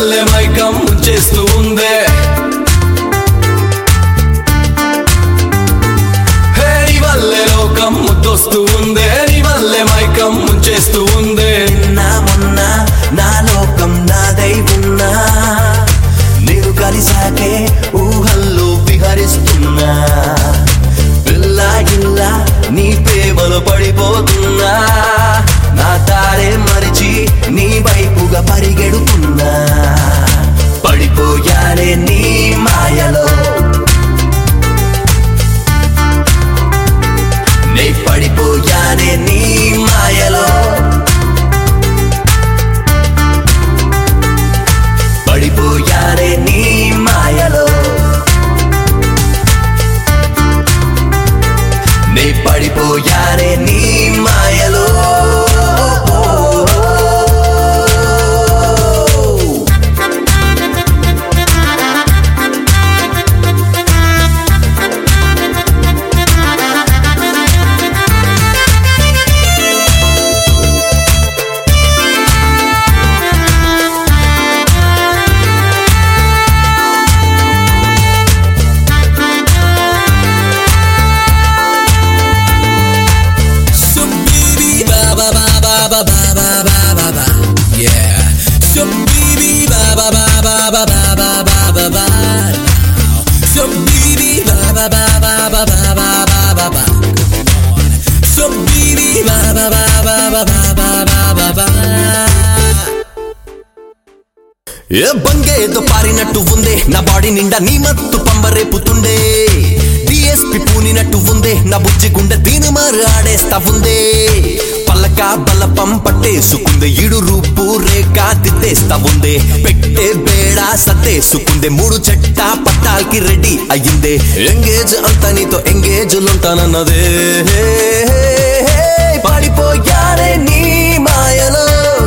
వల్లే మైకం చేస్తూ ఉందే హే నీ వల్లే లోకం ముద్దొస్తూ ఉందే నీ వల్లే మైకం చేస్తూ ఉందే నిన్న మొన్న నా లోకం నాదై ఉన్నా నేను కలిసాకే ఊహల్లో విహరిస్తున్నా పిల్ల ఇల్ల నీ ప్రేమలో పడిపోతున్నా నా తారే మరిచి నీ వైపుగా పరిగెడుతున్నా పడిపోయానే నీ మాయలో నే పడిపోయానే నీ మాయలో పడిపోయానే నీ మాయలో నే పడిపోయానే నీ మాయలో So baby, ba ba ba ba ba ba ba ba ba ba. Yeah. So baby, ba ba ba ba ba ba ba ba ba ba. Now. So baby, ba ba ba ba ba ba ba ba ba ba. Come on. So baby, ba ba ba ba ba ba ba ba ba ba. ఏ బంగేదో పారినట్టు ఉందే నా body నిండా నీ మత్తు పంబరేపుతుండే DSP పూనినట్టు ఉందే నా బుజ్జి గుండె దీని మారు ఆడేస్తా ఉందే పల్లక బలపం పట్టేసుకుందే ఇడు రూపు రేఖ దిద్దేస్తా ఉందే పెట్టే బేడ సత్తేసుకుందే మూడు చెట్ట పట్టాల్కి రెడీ అయ్యిందే ఎంగేజ్ అంతా నీతో ఎంగేజ్ ఉంటానన్నదే పడిపోయారే నీ మాయలో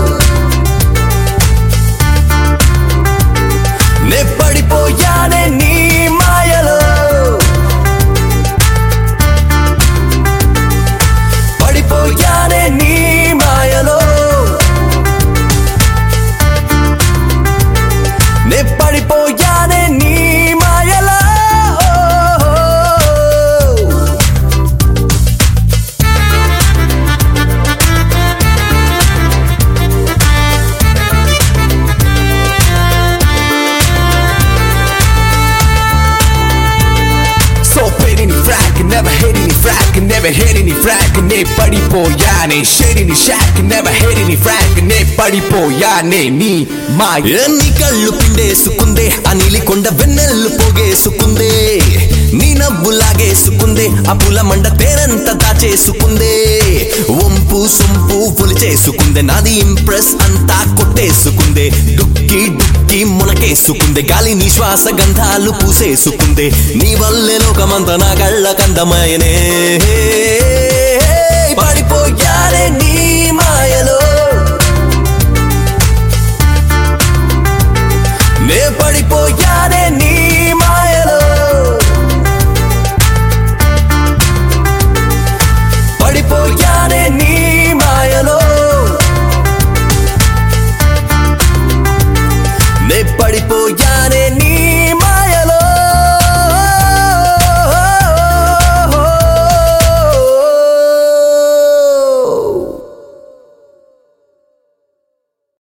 నే పడిపోయానే నీ మాయలో పడిపోయానే నీ మాయలో నే పడిపోయానే నీ మాయలో So paid any frack, never hit any frack, never hit any frack, ne పడిపోయానే shit any shack, never hit any frack, ne పడిపోయానే నీ my ఎన్ని కళ్ళు పిండేసుకుందే ఆ నీలి కొండ వెన్నెల్లు పోగేసుకుందే నీ నవ్వు లాగేసుకుందే ఆ పూల మండ తేనంత దాచేసుకుందే వంపు సొంపు చేసుకుందే నాది ఇంప్రెస్ అంతా కొట్టేసుకుందే డుక్కి డుక్కి మునకేసుకుందే గాలి నీ శ్వాస గంధాలు పూసేసుకుందే నీ వల్లే లోకమంతా నా కళ్ళ కందమైనే